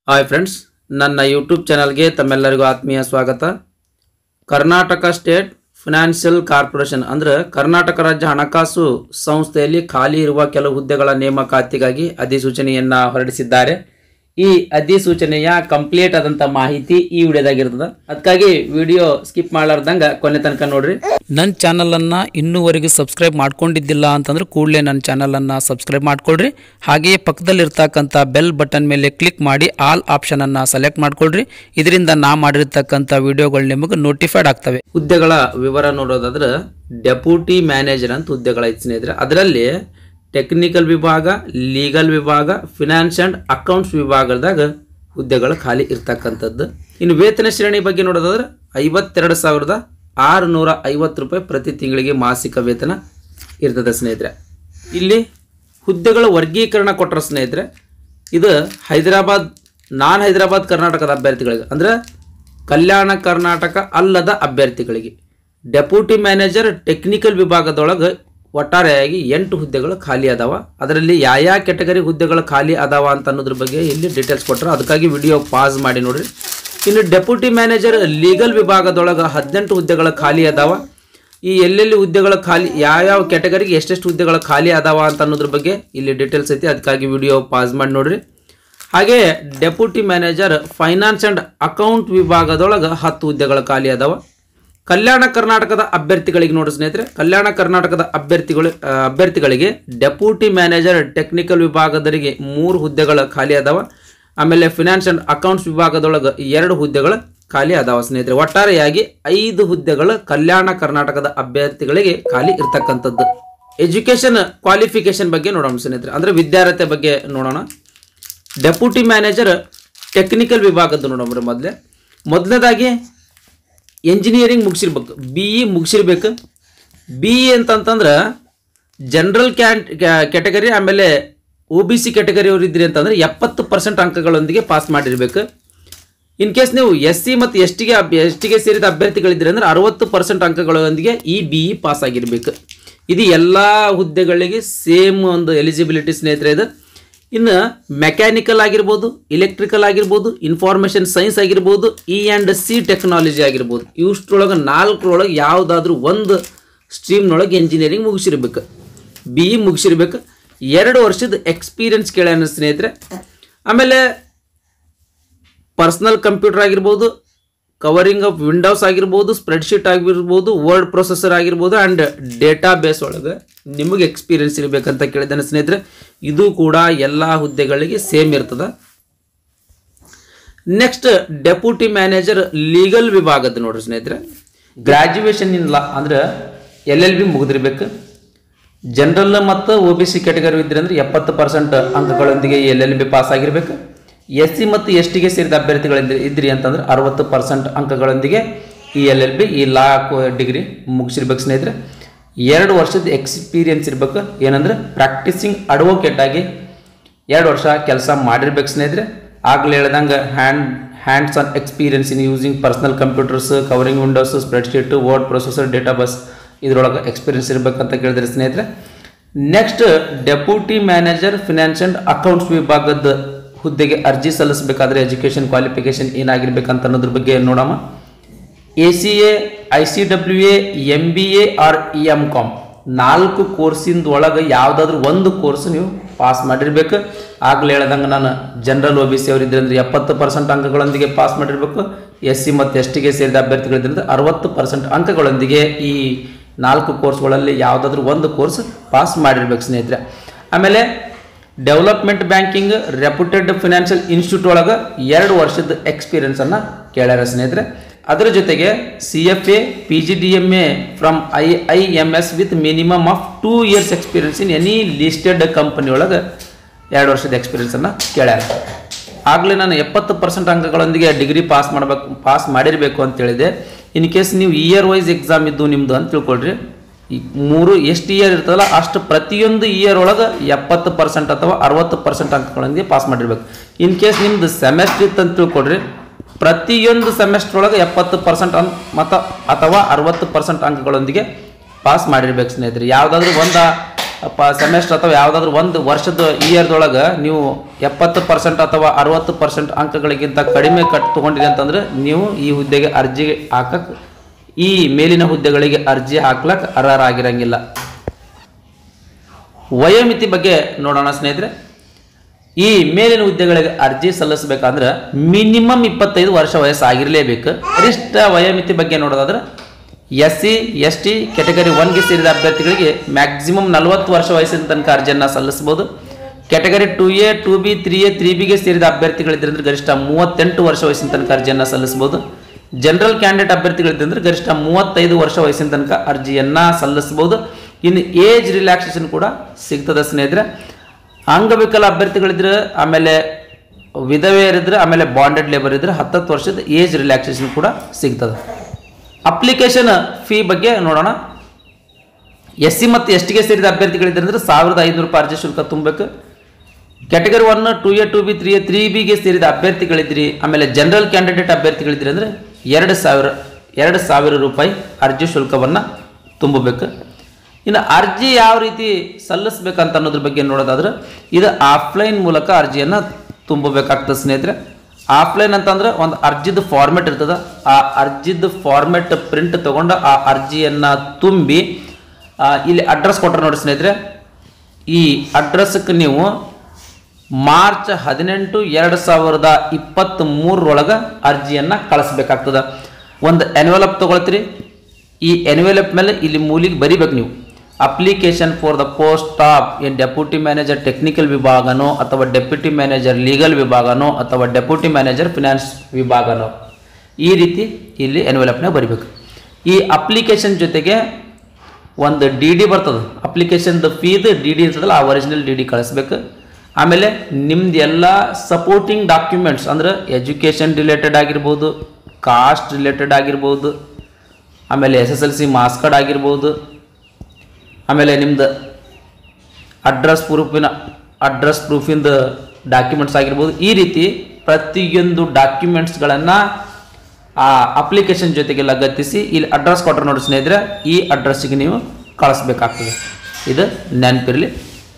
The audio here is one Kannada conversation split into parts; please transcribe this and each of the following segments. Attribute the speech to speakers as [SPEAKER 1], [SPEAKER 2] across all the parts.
[SPEAKER 1] ಹಾಯ್ ಫ್ರೆಂಡ್ಸ್ ನನ್ನ ಯೂಟ್ಯೂಬ್ ಚಾನಲ್ಗೆ ತಮ್ಮೆಲ್ಲರಿಗೂ ಆತ್ಮೀಯ ಸ್ವಾಗತ ಕರ್ನಾಟಕ ಸ್ಟೇಟ್ ಫಿನಾನ್ಷಿಯಲ್ ಕಾರ್ಪೊರೇಷನ್ ಅಂದ್ರೆ ಕರ್ನಾಟಕ ರಾಜ್ಯ ಹಣಕಾಸು ಸಂಸ್ಥೆಯಲ್ಲಿ ಖಾಲಿ ಇರುವ ಕೆಲವು ಹುದ್ದೆಗಳ ನೇಮಕಾತಿಗಾಗಿ ಅಧಿಸೂಚನೆಯನ್ನ ಹೊರಡಿಸಿದ್ದಾರೆ ಈ ಅಧಿಸೂಚನೆಯ ಕಂಪ್ಲೀಟ್ ಆದಂತ ಮಾಹಿತಿ ಈ ವಿಡಿಯೋದಾಗಿರ್ತದ ಅದಕ್ಕಾಗಿ ವಿಡಿಯೋ ಸ್ಕಿಪ್ ಮಾಡಲಾರ್ದಂಗ ಕೊನೆ ತನಕ ನೋಡ್ರಿ
[SPEAKER 2] ನನ್ನ ಚಾನಲನ್ನು ಇನ್ನೂವರೆಗೂ ಸಬ್ಸ್ಕ್ರೈಬ್ ಮಾಡ್ಕೊಂಡಿದ್ದಿಲ್ಲ ಅಂತಂದ್ರೆ ಕೂಡಲೇ ನನ್ನ ಚಾನಲನ್ನು ಸಬ್ಸ್ಕ್ರೈಬ್ ಮಾಡ್ಕೊಳ್ರಿ ಹಾಗೆಯೇ ಪಕ್ಕದಲ್ಲಿರ್ತಕ್ಕಂಥ ಬೆಲ್ ಬಟನ್ ಮೇಲೆ ಕ್ಲಿಕ್ ಮಾಡಿ ಆಲ್ ಆಪ್ಷನನ್ನು ಸೆಲೆಕ್ಟ್ ಮಾಡ್ಕೊಳ್ರಿ ಇದರಿಂದ ನಾ ಮಾಡಿರ್ತಕ್ಕಂಥ ವಿಡಿಯೋಗಳು ನಿಮಗೆ ನೋಟಿಫೈಡ್ ಆಗ್ತವೆ
[SPEAKER 1] ಹುದ್ದೆಗಳ ವಿವರ ನೋಡೋದಾದ್ರೆ ಡೆಪ್ಯೂಟಿ ಮ್ಯಾನೇಜರ್ ಅಂತ ಹುದ್ದೆಗಳೈತೆ ಸ್ನೇಹಿತರೆ ಅದರಲ್ಲಿ ಟೆಕ್ನಿಕಲ್ ವಿಭಾಗ ಲೀಗಲ್ ವಿಭಾಗ ಫಿನಾನ್ಸ್ ಆ್ಯಂಡ್ ಅಕೌಂಟ್ಸ್ ವಿಭಾಗದಾಗ ಹುದ್ದೆಗಳು ಖಾಲಿ ಇರ್ತಕ್ಕಂಥದ್ದು ಇನ್ನು ವೇತನ ಶ್ರೇಣಿ ಬಗ್ಗೆ ನೋಡೋದಾದ್ರೆ ಐವತ್ತೆರಡು ಸಾವಿರದ ಆರುನೂರ ಐವತ್ತು ರೂಪಾಯಿ ಪ್ರತಿ ತಿಂಗಳಿಗೆ ಮಾಸಿಕ ವೇತನ ಇರ್ತದೆ ಸ್ನೇಹಿತರೆ ಇಲ್ಲಿ ಹುದ್ದೆಗಳ ವರ್ಗೀಕರಣ ಕೊಟ್ಟರೆ ಸ್ನೇಹಿತರೆ ಇದು ಹೈದರಾಬಾದ್ ನಾನ್ ಹೈದರಾಬಾದ್ ಕರ್ನಾಟಕದ ಅಭ್ಯರ್ಥಿಗಳಿಗೆ ಅಂದ್ರೆ ಕಲ್ಯಾಣ ಕರ್ನಾಟಕ ಅಲ್ಲದ ಅಭ್ಯರ್ಥಿಗಳಿಗೆ ಡೆಪ್ಯೂಟಿ ಮ್ಯಾನೇಜರ್ ಟೆಕ್ನಿಕಲ್ ವಿಭಾಗದೊಳಗೆ ಒಟ್ಟಾರೆಯಾಗಿ ಎಂಟು ಹುದ್ದೆಗಳು ಖಾಲಿ ಅದಾವ ಅದರಲ್ಲಿ ಯಾವ ಯಾವ ಕೆಟಗರಿ ಹುದ್ದೆಗಳು ಖಾಲಿ ಅದಾವ ಅಂತ ಅನ್ನೋದ್ರ ಬಗ್ಗೆ ಇಲ್ಲಿ ಡೀಟೇಲ್ಸ್ ಕೊಟ್ಟರು ಅದಕ್ಕಾಗಿ ವಿಡಿಯೋ ಪಾಸ್ ಮಾಡಿ ನೋಡ್ರಿ ಇನ್ನು ಡೆಪ್ಯೂಟಿ ಮ್ಯಾನೇಜರ್ ಲೀಗಲ್ ವಿಭಾಗದೊಳಗೆ ಹದಿನೆಂಟು ಹುದ್ದೆಗಳು ಖಾಲಿ ಅದಾವ ಈ ಎಲ್ಲೆಲ್ಲಿ ಹುದ್ದೆಗಳ ಖಾಲಿ ಯಾವ್ಯಾವ ಕೆಟಗರಿಗೆ ಎಷ್ಟೆಷ್ಟು ಹುದ್ದೆಗಳ ಖಾಲಿ ಅದಾವ ಅಂತ ಅನ್ನೋದ್ರ ಬಗ್ಗೆ ಇಲ್ಲಿ ಡೀಟೇಲ್ಸ್ ಐತಿ ಅದಕ್ಕಾಗಿ ವಿಡಿಯೋ ಪಾಸ್ ಮಾಡಿ ನೋಡ್ರಿ ಹಾಗೆ deputy manager finance and account ವಿಭಾಗದೊಳಗೆ ಹತ್ತು ಹುದ್ದೆಗಳ ಖಾಲಿ ಅದಾವ ಕಲ್ಯಾಣ ಕರ್ನಾಟಕದ ಅಭ್ಯರ್ಥಿಗಳಿಗೆ ನೋಡಿ ಸ್ನೇಹಿತರೆ ಕಲ್ಯಾಣ ಕರ್ನಾಟಕದ ಅಭ್ಯರ್ಥಿಗಳು ಆ, ಅಭ್ಯರ್ಥಿಗಳಿಗೆ ಡೆಪ್ಯೂಟಿ ಮ್ಯಾನೇಜರ್ ಟೆಕ್ನಿಕಲ್ ವಿಭಾಗದವರಿಗೆ ಮೂರು ಹುದ್ದೆಗಳ ಖಾಲಿ ಅದಾವ ಆಮೇಲೆ ಫಿನಾನ್ಸ್ ಆ್ಯಂಡ್ ಅಕೌಂಟ್ಸ್ ವಿಭಾಗದೊಳಗೆ ಎರಡು ಹುದ್ದೆಗಳು ಖಾಲಿ ಅದಾವ ಸ್ನೇಹಿತರೆ ಒಟ್ಟಾರೆಯಾಗಿ ಐದು ಹುದ್ದೆಗಳು ಕಲ್ಯಾಣ ಕರ್ನಾಟಕದ ಅಭ್ಯರ್ಥಿಗಳಿಗೆ ಖಾಲಿ ಇರ್ತಕ್ಕಂಥದ್ದು ಎಜುಕೇಶನ್ ಕ್ವಾಲಿಫಿಕೇಶನ್ ಬಗ್ಗೆ ನೋಡೋಣ ಸ್ನೇಹಿತರೆ ಅಂದರೆ ವಿದ್ಯಾರ್ಹತೆ ಬಗ್ಗೆ ನೋಡೋಣ ಡೆಪ್ಯೂಟಿ ಮ್ಯಾನೇಜರ್ ಟೆಕ್ನಿಕಲ್ ವಿಭಾಗದ್ದು ನೋಡೋಣ ಮೊದಲೇ ಮೊದಲನೇದಾಗಿ ಎಂಜಿನಿಯರಿಂಗ್ ಮುಗಿಸಿರ್ಬೇಕು ಬಿ ಇ ಮುಗಿಸಿರ್ಬೇಕು ಬಿ ಇ ಅಂತಂತಂದ್ರೆ ಜನರಲ್ ಕ್ಯಾನ್ ಕ್ಯಾಟಗರಿ ಆಮೇಲೆ ಒ ಬಿ ಸಿ ಕ್ಯಾಟಗರಿ ಅವ್ರು ಇದ್ರಿ ಅಂತಂದ್ರೆ ಎಪ್ಪತ್ತು ಪರ್ಸೆಂಟ್ ಅಂಕಗಳೊಂದಿಗೆ ಪಾಸ್ ಮಾಡಿರ್ಬೇಕು ಇನ್ ಕೇಸ್ ನೀವು ಎಸ್ ಸಿ ಮತ್ತು ಎಸ್ ಟಿಗೆ ಎಸ್ ಟಿಗೆ ಸೇರಿದ ಅಭ್ಯರ್ಥಿಗಳಿದ್ರೆ ಅಂದ್ರೆ ಅರವತ್ತು ಪರ್ಸೆಂಟ್ ಅಂಕಗಳೊಂದಿಗೆ ಈ ಬಿ ಇ ಪಾಸ್ ಆಗಿರಬೇಕು ಇದು ಎಲ್ಲ ಹುದ್ದೆಗಳಿಗೆ ಸೇಮ್ ಒಂದು ಎಲಿಜಿಬಿಲಿಟಿ ಸ್ನೇಹಿತರೆ ಇದು ಇನ್ನು ಮೆಕ್ಯಾನಿಕಲ್ ಆಗಿರ್ಬೋದು ಇಲೆಕ್ಟ್ರಿಕಲ್ ಆಗಿರ್ಬೋದು ಇನ್ಫಾರ್ಮೇಷನ್ ಸೈನ್ಸ್ ಆಗಿರ್ಬೋದು ಇ ಆ್ಯಂಡ್ ಸಿ ಟೆಕ್ನಾಲಜಿ ಆಗಿರ್ಬೋದು ಇಷ್ಟರೊಳಗೆ ನಾಲ್ಕರೊಳಗೆ ಯಾವುದಾದ್ರೂ ಒಂದು ಸ್ಟ್ರೀಮ್ನೊಳಗೆ ಎಂಜಿನಿಯರಿಂಗ್ ಮುಗಿಸಿರ್ಬೇಕು ಬಿ ಇ ಮುಗಿಸಿರ್ಬೇಕು ಎರಡು ವರ್ಷದ ಎಕ್ಸ್ಪೀರಿಯನ್ಸ್ ಕೇಳ್ಯಾನ ಸ್ನೇಹಿತರೆ ಆಮೇಲೆ ಪರ್ಸ್ನಲ್ ಕಂಪ್ಯೂಟರ್ ಆಗಿರ್ಬೋದು ಕವರಿಂಗ್ ಆಫ್ ವಿಂಡೋಸ್ ಆಗಿರ್ಬೋದು ಸ್ಪ್ರೆಡ್ಶೀಟ್ ಆಗಿರ್ಬೋದು ವರ್ಡ್ ಪ್ರೊಸೆಸರ್ ಆಗಿರ್ಬೋದು ಆ್ಯಂಡ್ ಡೇಟಾ ಬೇಸ್ ಒಳಗೆ ನಿಮಗೆ ಎಕ್ಸ್ಪೀರಿಯನ್ಸ್ ಇರಬೇಕಂತ ಕೇಳಿದ್ದಾನೆ ಸ್ನೇಹಿತರೆ ಇದು ಕೂಡ ಎಲ್ಲ ಹುದ್ದೆಗಳಿಗೆ ಸೇಮ್ ಇರ್ತದೆ ನೆಕ್ಸ್ಟ್ ಡೆಪ್ಯೂಟಿ ಮ್ಯಾನೇಜರ್ ಲೀಗಲ್ ವಿಭಾಗದ ನೋಡ್ರಿ ಸ್ನೇಹಿತರೆ ಗ್ರ್ಯಾಜುಯೇಷನ್ ಇನ್ ಲಾ ಅಂದ್ರೆ ಎಲ್ ಎಲ್ ಬಿ ಮುಗಿದಿರ್ಬೇಕು ಜನರಲ್ ಮತ್ತು ಒ ಬಿ ಸಿ ಕ್ಯಾಟಗರಿ ಇದ್ರೆ ಅಂದ್ರೆ ಎಪ್ಪತ್ತು ಪರ್ಸೆಂಟ್ ಅಂಕಗಳೊಂದಿಗೆ ಎಲ್ ಎಲ್ ಬಿ ಪಾಸ್ ಆಗಿರಬೇಕು ಎಸ್ ಸಿ ಮತ್ತು ಎಸ್ ಟಿಗೆ ಸೇರಿದ ಅಭ್ಯರ್ಥಿಗಳಿದ್ರೆ ಇದ್ರಿ ಅಂತಂದ್ರೆ ಅರವತ್ತು ಪರ್ಸೆಂಟ್ ಅಂಕಗಳೊಂದಿಗೆ ಈ ಎಲ್ ಎಲ್ ಬಿ ಈ ಲಾ ಡಿಗ್ರಿ ಮುಗಿಸಿರ್ಬೇಕು ಸ್ನೇಹಿತರೆ ಎರಡು ವರ್ಷದ ಎಕ್ಸ್ಪೀರಿಯನ್ಸ್ ಇರಬೇಕು ಏನಂದ್ರೆ ಪ್ರಾಕ್ಟೀಸಿಂಗ್ ಅಡ್ವೊಕೇಟ್ ಆಗಿ ಎರಡು ವರ್ಷ ಕೆಲಸ ಮಾಡಿರ್ಬೇಕು ಸ್ನೇಹಿತರೆ ಆಗ್ಲೇ ಹೇಳ್ದಂಗೆ hand hands on experience in using personal computers covering Windows spreadsheet word processor database ಇದ್ರೊಳಗೆ ಎಕ್ಸ್ಪೀರಿಯನ್ಸ್ ಇರಬೇಕಂತ ಕೇಳಿದ್ರೆ ಸ್ನೇಹಿತರೆ next deputy manager finance and accounts ವಿಭಾಗದ ಹುದ್ದೆಗೆ ಅರ್ಜಿ ಸಲ್ಲಿಸಬೇಕಾದ್ರೆ ಎಜುಕೇಷನ್ ಕ್ವಾಲಿಫಿಕೇಷನ್ ಏನಾಗಿರ್ಬೇಕಂತ ಅನ್ನೋದ್ರ ಬಗ್ಗೆ ನೋಡೋಣ A C A I C W A M B A or E M com ನಾಲ್ಕು ಕೋರ್ಸಿಂದ ಒಳಗೆ ಯಾವುದಾದ್ರೂ ಒಂದು ಕೋರ್ಸ್ ನೀವು ಪಾಸ್ ಮಾಡಿರ್ಬೇಕು ಆಗ್ಲೇ ಹೇಳ್ದಂಗೆ ನಾನು ಜನರಲ್ ಒ ಬಿ ಸಿ ಅವರಿದ್ರೆ ಅಂದ್ರೆ ಎಪ್ಪತ್ತು ಪರ್ಸೆಂಟ್ ಅಂಕಗಳೊಂದಿಗೆ ಪಾಸ್ ಮಾಡಿರ್ಬೇಕು ಎಸ್ ಸಿ ಮತ್ತು ಎಸ್ ಟಿಗೆ ಸೇರಿದ ಅಭ್ಯರ್ಥಿಗಳಿದ್ರೆ ಅರವತ್ತು ಪರ್ಸೆಂಟ್ ಅಂಕಗಳೊಂದಿಗೆ ಈ ನಾಲ್ಕು ಕೋರ್ಸ್ಗಳಲ್ಲಿ ಯಾವುದಾದ್ರೂ ಒಂದು ಕೋರ್ಸ್ ಪಾಸ್ ಮಾಡಿರ್ಬೇಕು ಸ್ನೇಹಿತರೆ ಆಮೇಲೆ development banking reputed financial institute ಒಳಗೆ ಎರಡು ವರ್ಷದ ಎಕ್ಸ್ಪೀರಿಯನ್ಸನ್ನು ಕೇಳ್ಯಾರ ಸ್ನೇಹಿತರೆ ಅದರ ಜೊತೆಗೆ C F A P G D M A from I I M S with minimum of two years experience in any listed company ಒಳಗೆ ಎರಡು ವರ್ಷದ ಎಕ್ಸ್ಪೀರಿಯನ್ಸನ್ನು ಕೇಳ್ಯಾರ ಆಗಲೇ ನಾನು ಎಪ್ಪತ್ತು ಪರ್ಸೆಂಟ್ ಅಂಕಗಳೊಂದಿಗೆ ಡಿಗ್ರಿ ಪಾಸ್ ಮಾಡಬೇಕು ಪಾಸ್ ಮಾಡಿರಬೇಕು ಅಂತ ಹೇಳಿದೆ ಇನ್ ಕೇಸ್ ನೀವು ಇಯರ್ ವೈಸ್ ಎಕ್ಸಾಮ್ ಇದ್ದು ನಿಮ್ಮದು ಅಂತ ತಿಳ್ಕೊಳ್ರಿ ಈ ಮೂರು ಎಷ್ಟು ಇಯರ್ ಇರ್ತದಲ್ಲ ಅಷ್ಟು ಪ್ರತಿಯೊಂದು ಇಯರ್ ಒಳಗೆ ಎಪ್ಪತ್ತು ಪರ್ಸೆಂಟ್ ಅಥವಾ ಅರವತ್ತು ಪರ್ಸೆಂಟ್ ಅಂಕಗಳೊಂದಿಗೆ ಪಾಸ್ ಮಾಡಿರ್ಬೇಕು ಇನ್ ಕೇಸ್ ನಿಮ್ದು ಸೆಮೆಸ್ಟ್ರ್ ಇತ್ತು ಅಂತ ತಿಳ್ಕೊಡ್ರಿ ಪ್ರತಿಯೊಂದು ಸೆಮೆಸ್ಟ್ರ್ ಒಳಗೆ ಎಪ್ಪತ್ತು ಪರ್ಸೆಂಟ್ ಅನ್ ಮತ್ತು ಅಥವಾ ಅರವತ್ತು ಪರ್ಸೆಂಟ್ ಅಂಕಗಳೊಂದಿಗೆ ಪಾಸ್ ಮಾಡಿರ್ಬೇಕು ಸ್ನೇಹಿತರೆ ಯಾವುದಾದ್ರೂ ಒಂದು ಪ ಸೆಮೆಸ್ಟರ್ ಅಥವಾ ಯಾವುದಾದ್ರೂ ಒಂದು ವರ್ಷದ ಇಯರ್ದೊಳಗೆ ನೀವು ಎಪ್ಪತ್ತು ಪರ್ಸೆಂಟ್ ಅಥವಾ ಅರವತ್ತು ಪರ್ಸೆಂಟ್ ಅಂಕಗಳಿಗಿಂತ ಕಡಿಮೆ ಕಟ್ ತೊಗೊಂಡಿದೆ ಅಂತಂದ್ರೆ ನೀವು ಈ ಹುದ್ದೆಗೆ ಅರ್ಜಿ ಹಾಕಕ್ಕೆ ಈ ಮೇಲಿನ ಹುದ್ದೆಗಳಿಗೆ ಅರ್ಜಿ ಹಾಕ್ಲಕ್ಕೆ ಅರ್ಹರಾಗಿರಂಗಿಲ್ಲ ವಯೋಮಿತಿ ಬಗ್ಗೆ ನೋಡೋಣ ಸ್ನೇಹಿತರೆ ಈ ಮೇಲಿನ ಹುದ್ದೆಗಳಿಗೆ ಅರ್ಜಿ ಸಲ್ಲಿಸಬೇಕಂದ್ರೆ ಮಿನಿಮಮ್ ಇಪ್ಪತ್ತೈದು ವರ್ಷ ವಯಸ್ಸಾಗಿರಲೇಬೇಕು ಗರಿಷ್ಠ ವಯೋಮಿತಿ ಬಗ್ಗೆ ನೋಡೋದಾದ್ರೆ S C S T category ಒನ್ಗೆ ಸೇರಿದ ಅಭ್ಯರ್ಥಿಗಳಿಗೆ ಮ್ಯಾಕ್ಸಿಮಮ್ ನಲವತ್ತು ವರ್ಷ ವಯಸ್ಸಿನ ತನಕ ಅರ್ಜಿಯನ್ನು ಸಲ್ಲಿಸಬಹುದು category two A two B three A three ಬಿಗೆ ಸೇರಿದ ಅಭ್ಯರ್ಥಿಗಳಿದ್ರೆ ಅಂದ್ರೆ ಗರಿಷ್ಠ ಮೂವತ್ತೆಂಟು ವರ್ಷ ವಯಸ್ಸಿನ ತನಕ ಅರ್ಜಿಯನ್ನು ಸಲ್ಲಿಸಬಹುದು ಜನರಲ್ ಕ್ಯಾಂಡಿಡೇಟ್ ಅಭ್ಯರ್ಥಿಗಳಿದ್ರೆ ಗರಿಷ್ಠ ಮೂವತ್ತೈದು ವರ್ಷ ವಯಸ್ಸಿನ ತನಕ ಅರ್ಜಿಯನ್ನು ಸಲ್ಲಿಸಬಹುದು ಇನ್ನು ಏಜ್ ರಿಲ್ಯಾಕ್ಸೇಷನ್ ಕೂಡ ಸಿಗ್ತದೆ ಸ್ನೇಹಿತರೆ ಅಂಗವಿಕಲ ಅಭ್ಯರ್ಥಿಗಳಿದ್ರೆ ಆಮೇಲೆ ವಿಧವೆಯರಿದ್ರೆ ಆಮೇಲೆ ಬಾಂಡೆಡ್ ಲೇಬರ್ ಇದ್ರೆ ಹತ್ತತ್ತು ವರ್ಷದ ಏಜ್ ರಿಲ್ಯಾಕ್ಸೇಷನ್ ಕೂಡ ಸಿಗ್ತದೆ ಅಪ್ಲಿಕೇಶನ್ ಫೀ ಬಗ್ಗೆ ನೋಡೋಣ ಎಸ್ ಸಿ ಮತ್ತು ಎಸ್ ಟಿಗೆ ಸೇರಿದ ಅಭ್ಯರ್ಥಿಗಳಿದ್ರೆ ಅಂದ್ರೆ ಸಾವಿರದ ಐನೂರು ರೂಪಾಯಿ ಅರ್ಜಿ ಶುಲ್ಕ ತುಂಬಬೇಕು category one two A two B three A three ಬಿಗೆ ಸೇರಿದ ಅಭ್ಯರ್ಥಿಗಳಿದ್ರಿ ಆಮೇಲೆ ಜನರಲ್ ಕ್ಯಾಂಡಿಡೇಟ್ ಅಭ್ಯರ್ಥಿಗಳಿದ್ರಿ ಅಂದರೆ ಎರಡು ಸಾವಿರ ಎರಡು ಸಾವಿರ ರೂಪಾಯಿ ಅರ್ಜಿ ಶುಲ್ಕವನ್ನು ತುಂಬಬೇಕು ಇನ್ನು ಅರ್ಜಿ ಯಾವ ರೀತಿ ಸಲ್ಲಿಸ್ಬೇಕಂತ ಅನ್ನೋದ್ರ ಬಗ್ಗೆ ನೋಡೋದಾದ್ರೆ ಇದು ಆಫ್ಲೈನ್ ಮೂಲಕ ಅರ್ಜಿಯನ್ನು ತುಂಬಬೇಕಾಗ್ತದೆ ಸ್ನೇಹಿತರೆ ಆಫ್ಲೈನ್ ಅಂತಂದ್ರೆ ಒಂದು ಅರ್ಜಿದ ಫಾರ್ಮೆಟ್ ಇರ್ತದೆ ಆ ಅರ್ಜಿದ ಫಾರ್ಮೆಟ್ ಪ್ರಿಂಟ್ ತಗೊಂಡು ಆ ಅರ್ಜಿಯನ್ನು ತುಂಬಿ ಆ, ಇಲ್ಲಿ ಅಡ್ರೆಸ್ ಕೊಟ್ಟರೆ ನೋಡಿ ಸ್ನೇಹಿತರೆ ಈ ಅಡ್ರೆಸ್ಗೆ ನೀವು ಮಾರ್ಚ್ ಹದಿನೆಂಟು ಎರಡು ಸಾವಿರದ ಇಪ್ಪತ್ತ್ ಮೂರರೊಳಗೆ ಅರ್ಜಿಯನ್ನು ಕಳಿಸ್ಬೇಕಾಗ್ತದೆ ಒಂದು ಎನ್ವೆಲಪ್ ತೊಗೊಳ್ತೀರಿ ಈ ಎನ್ವೆಲಪ್ ಮೇಲೆ ಇಲ್ಲಿ ಮೂಲಿಗೆ ಬರಿಬೇಕು ನೀವು application for the post of an deputy manager technical ವಿಭಾಗನೋ ಅಥವಾ ಡೆಪ್ಯೂಟಿ ಮ್ಯಾನೇಜರ್ ಲೀಗಲ್ ವಿಭಾಗನೋ ಅಥವಾ ಡೆಪ್ಯೂಟಿ ಮ್ಯಾನೇಜರ್ ಫಿನಾನ್ಸ್ ವಿಭಾಗನೋ ಈ ರೀತಿ ಇಲ್ಲಿ ಎನ್ವೆಲಪ್ನಾಗ ಬರಿಬೇಕು ಈ ಅಪ್ಲಿಕೇಶನ್ ಜೊತೆಗೆ ಒಂದು ಡಿ ಡಿ ಬರ್ತದೆ ಅಪ್ಲಿಕೇಶನ್ದು ಫೀದು ಡಿ ಡಿ ಇರ್ತದಲ್ಲ ಆ ಒರಿಜಿನಲ್ ಡಿ ಡಿ ಕಳಿಸ್ಬೇಕು ಆಮೇಲೆ ನಿಮ್ದು ಎಲ್ಲ ಸಪೋರ್ಟಿಂಗ್ ಡಾಕ್ಯುಮೆಂಟ್ಸ್ ಅಂದ್ರೆ ಎಜುಕೇಷನ್ ರಿಲೇಟೆಡ್ ಆಗಿರ್ಬೋದು ಕಾಸ್ಟ್ ರಿಲೇಟೆಡ್ ಆಗಿರ್ಬೋದು ಆಮೇಲೆ S S L C marks card ಆಗಿರ್ಬೋದು ಆಮೇಲೆ ನಿಮ್ದು ಅಡ್ರೆಸ್ ಪ್ರೂಫಿನ ಅಡ್ರೆಸ್ ಪ್ರೂಫಿಂದ ಡಾಕ್ಯುಮೆಂಟ್ಸ್ ಆಗಿರ್ಬೋದು ಈ ರೀತಿ ಪ್ರತಿಯೊಂದು ಡಾಕ್ಯುಮೆಂಟ್ಸ್ಗಳನ್ನು ಆ ಅಪ್ಲಿಕೇಶನ್ ಜೊತೆಗೆ ಲಗತ್ತಿಸಿ ಇಲ್ಲಿ ಅಡ್ರೆಸ್ ಕೊಟ್ಟರೆ ನೋಡಿ ಸ್ನೇಹಿತರೆ ಈ ಅಡ್ರೆಸ್ಸಿಗೆ ನೀವು ಕಳಿಸ್ಬೇಕಾಗ್ತದೆ ಇದು ನೆನಪಿರಲಿ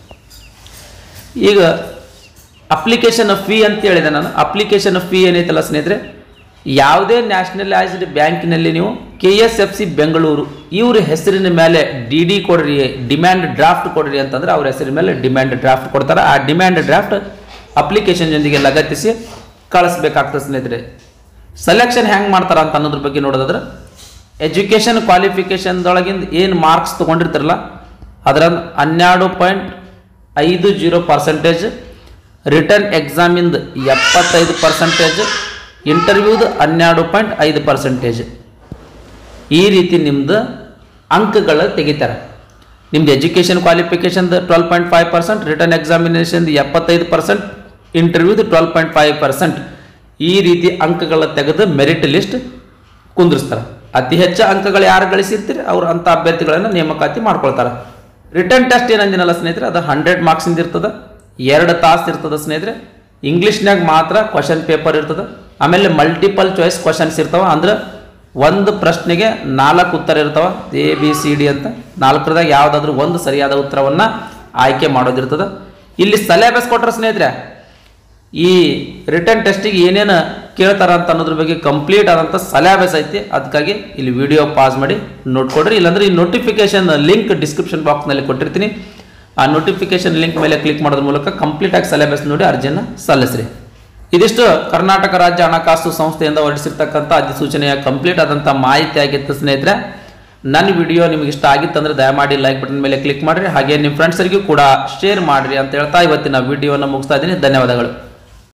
[SPEAKER 1] ಈಗ ಅಪ್ಲಿಕೇಶನ್ ಫೀ ಅಂತ ಹೇಳಿದೆ ನಾನು ಅಪ್ಲಿಕೇಶನ್ ಫೀ ಏನೈತಲ್ಲ ಸ್ನೇಹಿತರೆ ಯಾವುದೇ ನ್ಯಾಷನಲೈಸ್ಡ್ ಬ್ಯಾಂಕಿನಲ್ಲಿ ನೀವು K S F C Bengaluru ಇವ್ರ ಹೆಸರಿನ ಮೇಲೆ ಡಿ ಡಿ ಕೊಡ್ರಿ ಡಿಮ್ಯಾಂಡ್ ಡ್ರಾಫ್ಟ್ ಕೊಡ್ರಿ ಅಂತಂದ್ರೆ ಅವ್ರ ಹೆಸರಿನ ಮೇಲೆ ಡಿಮ್ಯಾಂಡ್ ಡ್ರಾಫ್ಟ್ ಕೊಡ್ತಾರೆ ಆ ಡಿಮ್ಯಾಂಡ್ ಡ್ರಾಫ್ಟ್ ಅಪ್ಲಿಕೇಶನ್ ಜೊತೆಗೆ ಲಗತ್ತಿಸಿ ಕಳಿಸ್ಬೇಕಾಗ್ತದೆ ಸ್ನೇಹಿತರೆ ಸೆಲೆಕ್ಷನ್ ಹೆಂಗೆ ಮಾಡ್ತಾರ ಅಂತ ಅನ್ನೋದ್ರ ಬಗ್ಗೆ ನೋಡೋದಾದ್ರೆ ಎಜುಕೇಷನ್ ಕ್ವಾಲಿಫಿಕೇಷನ್ದೊಳಗಿಂದ ಏನು ಮಾರ್ಕ್ಸ್ ತೊಗೊಂಡಿರ್ತಾರಲ್ಲ ಅದರ ಹನ್ನೆರಡು ಪಾಯಿಂಟ್ ಐದು ಜೀರೋ ಪರ್ಸೆಂಟೇಜ್ ರಿಟರ್ನ್ ಎಕ್ಸಾಮಿಂದ ಎಪ್ಪತ್ತೈದು ಪರ್ಸೆಂಟೇಜ್ ಇಂಟರ್ವ್ಯೂದು ಹನ್ನೆರಡು ಪಾಯಿಂಟ್ ಐದು ಪರ್ಸೆಂಟೇಜ್ ಈ ರೀತಿ ನಿಮ್ದು ಅಂಕಗಳು ತೆಗಿತಾರೆ ನಿಮ್ದು ಎಜುಕೇಷನ್ ಕ್ವಾಲಿಫಿಕೇಷನ್ದು twelve point five percent written examination ಎಪ್ಪತ್ತೈದು ಪರ್ಸೆಂಟ್ ಇಂಟರ್ವ್ಯೂದು ಟ್ವೆಲ್ ಪಾಯಿಂಟ್ ಫೈವ್ ಪರ್ಸೆಂಟ್ ಈ ರೀತಿ ಅಂಕಗಳ ತೆಗೆದು ಮೆರಿಟ್ ಲಿಸ್ಟ್ ಕುಂದಿರ್ಸ್ತಾರೆ ಅತಿ ಹೆಚ್ಚು ಅಂಕಗಳು ಯಾರು ಗಳಿಸಿರ್ತೀರಿ ಅವ್ರು ಅಂಥ ಅಭ್ಯರ್ಥಿಗಳನ್ನು ನೇಮಕಾತಿ ಮಾಡ್ಕೊಳ್ತಾರೆ ರಿಟರ್ನ್ ಟೆಸ್ಟ್ ಏನಂದಿನಲ್ಲ ಸ್ನೇಹಿತರೆ ಅದು ಹಂಡ್ರೆಡ್ ಮಾರ್ಕ್ಸಿಂದ ಇರ್ತದೆ ಎರಡು ತಾಸು ಇರ್ತದೆ ಸ್ನೇಹಿತರೆ ಇಂಗ್ಲೀಷ್ನಾಗ ಮಾತ್ರ ಕ್ವಶನ್ ಪೇಪರ್ ಇರ್ತದೆ ಆಮೇಲೆ ಮಲ್ಟಿಪಲ್ ಚಾಯ್ಸ್ ಕ್ವಶನ್ಸ್ ಇರ್ತಾವ ಅಂದ್ರೆ ಒಂದು ಪ್ರಶ್ನೆಗೆ ನಾಲ್ಕು ಉತ್ತರ ಇರ್ತಾವ ಎ ಬಿ ಸಿ ಡಿ ಅಂತ ನಾಲ್ಕರದಾಗ ಯಾವುದಾದ್ರೂ ಒಂದು ಸರಿಯಾದ ಉತ್ತರವನ್ನು ಆಯ್ಕೆ ಮಾಡೋದಿರ್ತದೆ ಇಲ್ಲಿ ಸೆಲೆಬಸ್ ಕೊಟ್ಟರೆ ಸ್ನೇಹಿತರೆ ಈ ರಿಟರ್ನ್ ಟೆಸ್ಟಿಗೆ ಏನೇನು ಕೇಳ್ತಾರ ಅಂತ ಅನ್ನೋದ್ರ ಬಗ್ಗೆ ಕಂಪ್ಲೀಟ್ ಆದಂಥ ಸಲ್ಯಾಬಸ್ ಐತಿ ಅದಕ್ಕಾಗಿ ಇಲ್ಲಿ ವಿಡಿಯೋ ಪಾಸ್ ಮಾಡಿ ನೋಡ್ಕೊಡ್ರಿ ಇಲ್ಲಾಂದ್ರೆ ಈ ನೋಟಿಫಿಕೇಶನ್ ಲಿಂಕ್ ಡಿಸ್ಕ್ರಿಪ್ಷನ್ ಬಾಕ್ಸ್ನಲ್ಲಿ ಕೊಟ್ಟಿರ್ತೀನಿ ಆ ನೋಟಿಫಿಕೇಶನ್ ಲಿಂಕ್ ಮೇಲೆ ಕ್ಲಿಕ್ ಮಾಡೋದ್ರ ಮೂಲಕ ಕಂಪ್ಲೀಟ್ ಆಗಿ ಸೆಲೆಬಸ್ ನೋಡಿ ಅರ್ಜಿಯನ್ನು ಸಲ್ಲಿಸ್ರಿ ಇದಿಷ್ಟು ಕರ್ನಾಟಕ ರಾಜ್ಯ ಹಣಕಾಸು ಸಂಸ್ಥೆಯಿಂದ ಹೊರಡಿಸಿರ್ತಕ್ಕಂಥ ಅಧಿಸೂಚನೆಯ ಕಂಪ್ಲೀಟ್ ಆದಂಥ ಮಾಹಿತಿ ಆಗಿತ್ತು ಸ್ನೇಹಿತರೆ ನನ್ನ ವಿಡಿಯೋ ನಿಮಗೆ ಇಷ್ಟ ಆಗಿತ್ತಂದ್ರೆ ದಯಮಾಡಿ ಲೈಕ್ ಬಟನ್ ಮೇಲೆ ಕ್ಲಿಕ್ ಮಾಡಿರಿ ಹಾಗೆ ನಿಮ್ಮ ಫ್ರೆಂಡ್ಸರಿಗೂ ಕೂಡ ಶೇರ್ ಮಾಡಿರಿ ಅಂತ ಹೇಳ್ತಾ ಇವತ್ತಿನ ವಿಡಿಯೋನ ಮುಗಿಸ್ತಾ ಇದ್ದೀನಿ ಧನ್ಯವಾದಗಳು